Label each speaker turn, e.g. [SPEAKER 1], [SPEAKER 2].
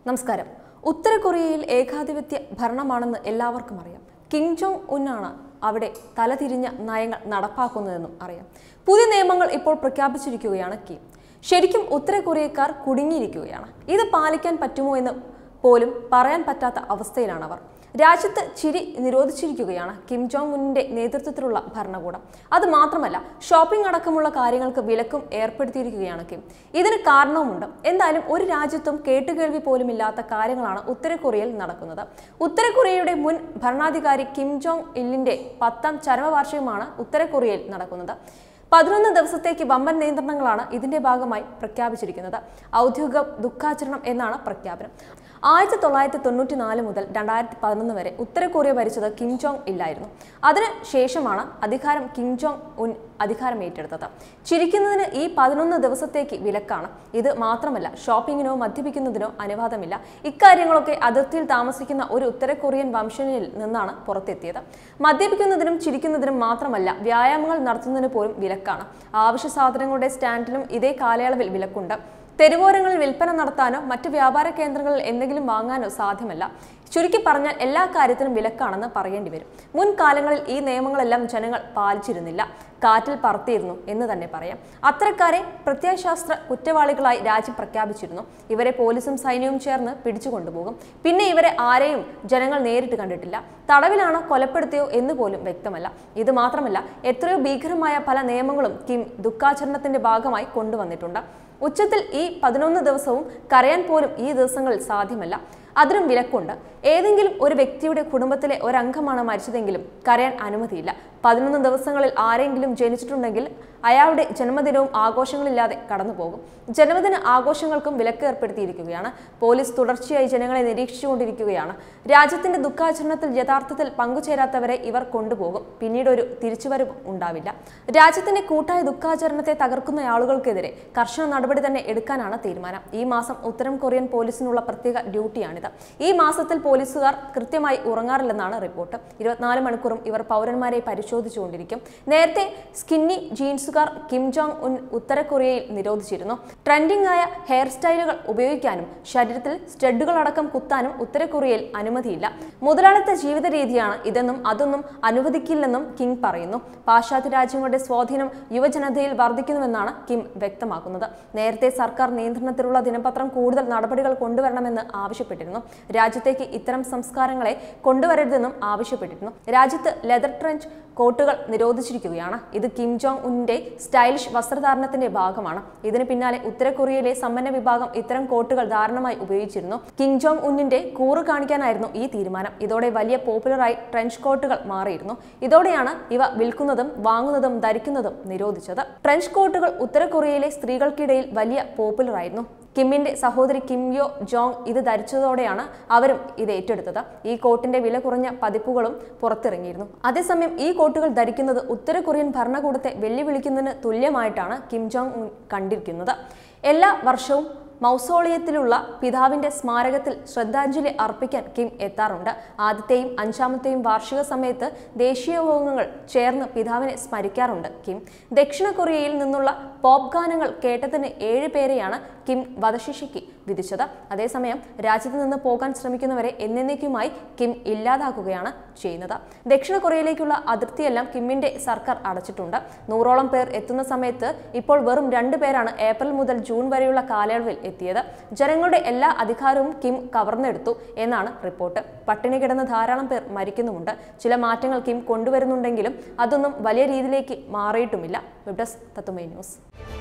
[SPEAKER 1] നമസ്കാരം ഉത്തര കൊറിയയിൽ ഏകാധിപത്യ ഭരണമാണെന്ന് എല്ലാവർക്കും അറിയാം കിം ജോങ് ഉന്നാണ് അവിടെ തലതിരിഞ്ഞ നയങ്ങൾ നടപ്പാക്കുന്നതെന്നും അറിയാം പുതിയ നിയമങ്ങൾ ഇപ്പോൾ പ്രഖ്യാപിച്ചിരിക്കുകയാണ് കിം ശരിക്കും ഉത്തര കൊറിയക്കാർ കുടുങ്ങിയിരിക്കുകയാണ് ഇത് പാലിക്കാൻ പറ്റുമോ എന്ന് പോലും പറയാൻ പറ്റാത്ത അവസ്ഥയിലാണ് അവർ രാജ്യത്ത് ചിരി നിരോധിച്ചിരിക്കുകയാണ് കിം ജോങ് ഉന്നിന്റെ നേതൃത്വത്തിലുള്ള ഭരണകൂടം അത് മാത്രമല്ല ഷോപ്പിംഗ് അടക്കമുള്ള കാര്യങ്ങൾക്ക് വിലക്കും ഏർപ്പെടുത്തിയിരിക്കുകയാണ് കിം ഇതിന് കാരണവുമുണ്ട് എന്തായാലും ഒരു രാജ്യത്തും കേട്ടുകേൾവി പോലും ഇല്ലാത്ത കാര്യങ്ങളാണ് ഉത്തര കൊറിയയിൽ നടക്കുന്നത് ഉത്തര കൊറിയയുടെ മുൻ ഭരണാധികാരി കിം ജോങ് ഇല്ലിന്റെ പത്താം ചരമവാർഷികമാണ് ഉത്തര കൊറിയയിൽ നടക്കുന്നത് പതിനൊന്ന് ദിവസത്തേക്ക് വമ്പൻ നിയന്ത്രണങ്ങളാണ് ഇതിന്റെ ഭാഗമായി പ്രഖ്യാപിച്ചിരിക്കുന്നത് ഔദ്യോഗിക ദുഃഖാചരണം എന്നാണ് പ്രഖ്യാപനം ആയിരത്തി തൊള്ളായിരത്തി തൊണ്ണൂറ്റി നാല് മുതൽ രണ്ടായിരത്തി പതിനൊന്ന് വരെ ഉത്തര കൊറിയ ഭരിച്ചത് കിം ജോങ് ഇല്ലായിരുന്നു അതിന് ശേഷമാണ് അധികാരം കിം ജോങ് ഉൻ അധികാരം ഏറ്റെടുത്തത് ചിരിക്കുന്നതിന് ഈ പതിനൊന്ന് ദിവസത്തേക്ക് വിലക്കാണ് ഇത് മാത്രമല്ല ഷോപ്പിങ്ങിനോ മദ്യപിക്കുന്നതിനോ അനുവാദമില്ല ഇക്കാര്യങ്ങളൊക്കെ അതിർത്തിയിൽ താമസിക്കുന്ന ഒരു ഉത്തര കൊറിയൻ വംശജനിൽ നിന്നാണ് പുറത്തെത്തിയത് മദ്യപിക്കുന്നതിനും ചിരിക്കുന്നതിനും മാത്രമല്ല വ്യായാമങ്ങൾ നടത്തുന്നതിന് പോലും വിലക്കാണ് ആവശ്യ സാധനങ്ങളുടെ സ്റ്റാൻഡിലും ഇതേ കാലയളവിൽ വിലക്കുണ്ട് തെരുവോരങ്ങളിൽ വിൽപ്പന നടത്താനോ മറ്റ് വ്യാപാര കേന്ദ്രങ്ങളിൽ എന്തെങ്കിലും വാങ്ങാനോ സാധ്യമല്ല ചുരുക്കി പറഞ്ഞാൽ എല്ലാ കാര്യത്തിനും വിലക്കാണെന്ന് പറയേണ്ടി വരും മുൻകാലങ്ങളിൽ ഈ നിയമങ്ങളെല്ലാം ജനങ്ങൾ പാലിച്ചിരുന്നില്ല കാറ്റിൽ പറത്തിയിരുന്നു എന്ന് തന്നെ പറയാം അത്തരക്കാരെ പ്രത്യയശാസ്ത്ര കുറ്റവാളികളായി രാജ്യം പ്രഖ്യാപിച്ചിരുന്നു ഇവരെ പോലീസും സൈന്യവും ചേർന്ന് പിടിച്ചു കൊണ്ടുപോകും പിന്നെ ഇവരെ ആരെയും ജനങ്ങൾ നേരിട്ട് കണ്ടിട്ടില്ല തടവിലാണോ കൊലപ്പെടുത്തിയോ എന്ന് പോലും വ്യക്തമല്ല ഇത് മാത്രമല്ല എത്രയോ ഭീകരമായ പല നിയമങ്ങളും കിം ദുഃഖാചരണത്തിന്റെ ഭാഗമായി കൊണ്ടുവന്നിട്ടുണ്ട് ഉച്ചത്തിൽ ഈ പതിനൊന്ന് ദിവസവും കരയാൻ പോലും ഈ ദിവസങ്ങളിൽ സാധ്യമല്ല അതിനും വിലക്കുണ്ട് ഏതെങ്കിലും ഒരു വ്യക്തിയുടെ കുടുംബത്തിലെ ഒരംഗമാണ് മരിച്ചതെങ്കിലും കരയാൻ അനുമതിയില്ല പതിനൊന്ന് ദിവസങ്ങളിൽ ആരെങ്കിലും ജനിച്ചിട്ടുണ്ടെങ്കിൽ അയാളുടെ ജന്മദിനവും ആഘോഷങ്ങളില്ലാതെ കടന്നുപോകും ജന്മദിന ആഘോഷങ്ങൾക്കും വിലക്ക് ഏർപ്പെടുത്തിയിരിക്കുകയാണ് പോലീസ് തുടർച്ചയായി ജനങ്ങളെ നിരീക്ഷിച്ചുകൊണ്ടിരിക്കുകയാണ് രാജ്യത്തിന്റെ ദുഃഖാചരണത്തിൽ യഥാർത്ഥത്തിൽ പങ്കുചേരാത്തവരെ ഇവർ കൊണ്ടുപോകും പിന്നീട് ഒരു തിരിച്ചുവരവ് ഉണ്ടാവില്ല രാജ്യത്തിന്റെ കൂട്ടായ ദുഃഖാചരണത്തെ തകർക്കുന്ന ആളുകൾക്കെതിരെ കർശന നടപടി തന്നെ എടുക്കാനാണ് തീരുമാനം ഈ മാസം ഉത്തരം കൊറിയൻ പോലീസിനുള്ള പ്രത്യേക ഡ്യൂട്ടിയാണിത് ഈ മാസത്തിൽ പോലീസുകാർ കൃത്യമായി ഉറങ്ങാറില്ലെന്നാണ് റിപ്പോർട്ട് ഇരുപത്തിനാല് മണിക്കൂറും ഇവർ പൗരന്മാരെ പരിശോധിച്ചുകൊണ്ടിരിക്കും നേരത്തെ സ്കിന്നി ജീൻസുകാർ കിം ജോങ് ഉൻ ഉത്തര കൊറിയയിൽ നിരോധിച്ചിരുന്നു ട്രെൻഡിംഗ് ആയ ഹെയർ സ്റ്റൈലുകൾ ഉപയോഗിക്കാനും ശരീരത്തിൽ സ്റ്റഡുകൾ അടക്കം കുത്താനും ഉത്തര കൊറിയയിൽ അനുമതിയില്ല മുതലാളിത്ത ജീവിത രീതിയാണ് ഇതെന്നും അതൊന്നും അനുവദിക്കില്ലെന്നും കിങ് പറയുന്നു പാശ്ചാത്യ രാജ്യങ്ങളുടെ സ്വാധീനം യുവജനതയിൽ വർദ്ധിക്കുന്നുവെന്നാണ് കിം വ്യക്തമാക്കുന്നത് നേരത്തെ സർക്കാർ നിയന്ത്രണത്തിലുള്ള ദിനപത്രം കൂടുതൽ നടപടികൾ കൊണ്ടുവരണമെന്ന് ആവശ്യപ്പെട്ടിരുന്നു രാജ്യത്തേക്ക് ഇത്തരം സംസ്കാരങ്ങളെ കൊണ്ടുവരരുതെന്നും ആവശ്യപ്പെട്ടിരുന്നു രാജ്യത്ത് ലെതർ ട്രെഞ്ച് കോട്ടുകൾ നിരോധിച്ചിരിക്കുകയാണ് ഇത് കിം ജോങ് ഉന്നിന്റെ സ്റ്റൈലിഷ് വസ്ത്രധാരണത്തിന്റെ ഭാഗമാണ് ഇതിന് പിന്നാലെ ഉത്തര കൊറിയയിലെ സമ്പന്ന വിഭാഗം ഇത്തരം കോട്ടുകൾ ധാരണമായി ഉപയോഗിച്ചിരുന്നു കിം ജോങ് ഉന്നിന്റെ കൂറ് കാണിക്കാനായിരുന്നു ഈ തീരുമാനം ഇതോടെ വലിയ പോപ്പുലറായി ട്രെഞ്ച് കോട്ടുകൾ മാറിയിരുന്നു ഇതോടെയാണ് ഇവ വിൽക്കുന്നതും വാങ്ങുന്നതും ധരിക്കുന്നതും നിരോധിച്ചത് ട്രെഞ്ച് കോട്ടുകൾ ഉത്തര കൊറിയയിലെ സ്ത്രീകൾക്കിടയിൽ വലിയ പോപ്പുലറായിരുന്നു കിമ്മിന്റെ സഹോദരി കിം യോ ജോങ് ഇത് ധരിച്ചതോടെയാണ് അവരും ഇത് ഏറ്റെടുത്തത് ഈ കോട്ടിന്റെ വില കുറഞ്ഞ പതിപ്പുകളും പുറത്തിറങ്ങിയിരുന്നു അതേസമയം ഈ കോട്ടുകൾ ധരിക്കുന്നത് ഉത്തര കൊറിയൻ ഭരണകൂടത്തെ വെല്ലുവിളിക്കുന്നതിന് തുല്യമായിട്ടാണ് കിം ജോങ് ഉൻ കണ്ടിരിക്കുന്നത് എല്ലാ വർഷവും മൗസോളിയത്തിലുള്ള പിതാവിന്റെ സ്മാരകത്തിൽ ശ്രദ്ധാഞ്ജലി അർപ്പിക്കാൻ കിം എത്താറുണ്ട് ആദ്യത്തെയും അഞ്ചാമത്തെയും വാർഷിക സമയത്ത് ദേശീയയോഗങ്ങൾ ചേർന്ന് പിതാവിനെ സ്മരിക്കാറുണ്ട് കിം ദക്ഷിണ കൊറിയയിൽ നിന്നുള്ള പോപ്പ് ഗാനങ്ങൾ കേട്ടതിന് ഏഴ് പേരെയാണ് കിം വധശിക്ഷയ്ക്ക് വിധിച്ചത് അതേസമയം രാജ്യത്ത് നിന്ന് പോകാൻ ശ്രമിക്കുന്നവരെ എന്നേക്കുമായി കിം ഇല്ലാതാക്കുകയാണ് ചെയ്യുന്നത് ദക്ഷിണ കൊറിയയിലേക്കുള്ള അതിർത്തിയെല്ലാം കിമ്മിന്റെ സർക്കാർ അടച്ചിട്ടുണ്ട് നൂറോളം പേർ എത്തുന്ന സമയത്ത് ഇപ്പോൾ വെറും രണ്ടു പേരാണ് ഏപ്രിൽ മുതൽ ജൂൺ വരെയുള്ള കാലയളവിൽ എത്തിയത് ജനങ്ങളുടെ എല്ലാ അധികാരവും കിം കവർന്നെടുത്തു എന്നാണ് റിപ്പോർട്ട് പട്ടിണി കിടന്ന് ധാരാളം പേർ മരിക്കുന്നുമുണ്ട് ചില മാറ്റങ്ങൾ കിം കൊണ്ടുവരുന്നുണ്ടെങ്കിലും അതൊന്നും വലിയ രീതിയിലേക്ക് മാറിയിട്ടുമില്ല വെബ് ഡെസ്ക് തത്തുമൈ ന്യൂസ്